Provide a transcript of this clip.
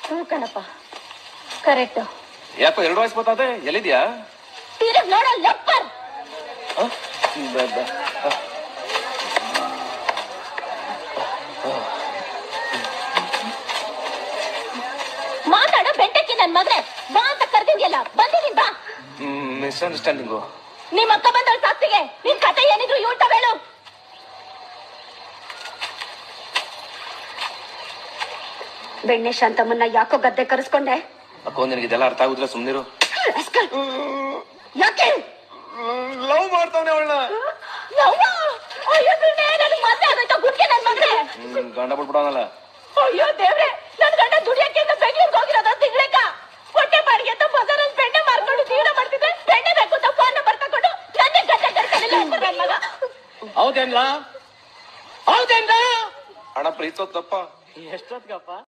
ಹ್ಞೂ ಕಣಪ್ಪ ಕರೆಕ್ಟ್ ಯಾಕೋ ಎರಡು ವಯಸ್ಸು ಬರ್ತದೆ ಎಲ್ಲಿದ್ಯಾ ತಿರುಗ್ ನೋಡೋ ಲಪ್ಪರ್ ಹ? ಬ- ಬ- ಹ. ಮಾತಾಡೋ ಬೆಂಟಕ್ಕೆ ನನ್ ಮಗ್ನೆ ಬಾ ಅಂತ ಕರ್ದಿದ್ಯಲ್ಲ ಬಂದಿದೀನ್ ಬಾ ಹ್ಮ್ ಮಿಸ್ಅಂಡರ್ಸ್ಟ್ಯಾಂಡಿಂಗು ನಿಮ್ ಅಕ್ಕ ಬಂದವಳ ಸಾಕ್ತಿಗೆ ನಿನ್ ಕತೆ ಏನಿದ್ರು ಹೇಳ್ತಾ ಹೇಳು ಬೆಣ್ಣೆ ಶಾಂತಮ್ಮನ್ನ ಯಾಕೋ ಗದ್ದೆ ಕರೆಸ್ಕೊಂಡೆ ಅಕ್ಕೋ ನಿನಗೆ ಇದೆಲ್ಲ ಅರ್ಥ ಆಗುದಿಲ್ಲ ಸುಮ್ನಿರು ರಾಸ್ಕಲ್. ಯಾಕೆ ಲವ್ ಮಾಡ್ತಾವನೆ ಅವಳನ್ನ ಯವ್ವ! ಅಯ್ಯೋ ಬಿಡ್ನೆ, ನನ್ಗ್ ಮದ್ವೆ ಆಗೋಯ್ತಾ ಗುಡ್ಗೆ ನನ್ ಮಗ್ನೆ ಹ್ಮ್ ಗಂಡ ಬಿಟ್ಬಿಡವನಲ್ಲ ಅಯ್ಯೋ ದೇವ್ರೆ ನನ್ ಗಂಡ ದುಡಿಯಕ್ಕೆ ಅಂತ ಬೆಂಗ್ಳೂರ್ಗೆ ಹೋಗಿರೋದ ತಿಂಗ್ಳಕ್ಕ ಹೊಟ್ಟೆ ಬಾಡಿಗೆ ಅಂತ ಬಜಾರಲ್ಲಿ ಬೆಣ್ಣೆ ಮಾರ್ಕೊಂಡು ಜೀವನ ಮಾಡ್ತಿದ್ದೆ ಬೆಣ್ಣೆ ಬೇಕು ಅಂತ ಫೋನ್ ನಂಬರ್ ತಗೊಂಡು ನನ್ನ ಗಂಡ ಕರ್ಕೊಂಡಿಲ್ಲ ಅಂತ ನನ್ ಮಗ ಹೌದೇನ್ಲ ಹೌದೇನ್ಲ ಹಣ ಪ್ರೀತಿಸೋದ್ ತಪ್ಪ ಎಷ್ಟೊತ್ಗಪ್ಪ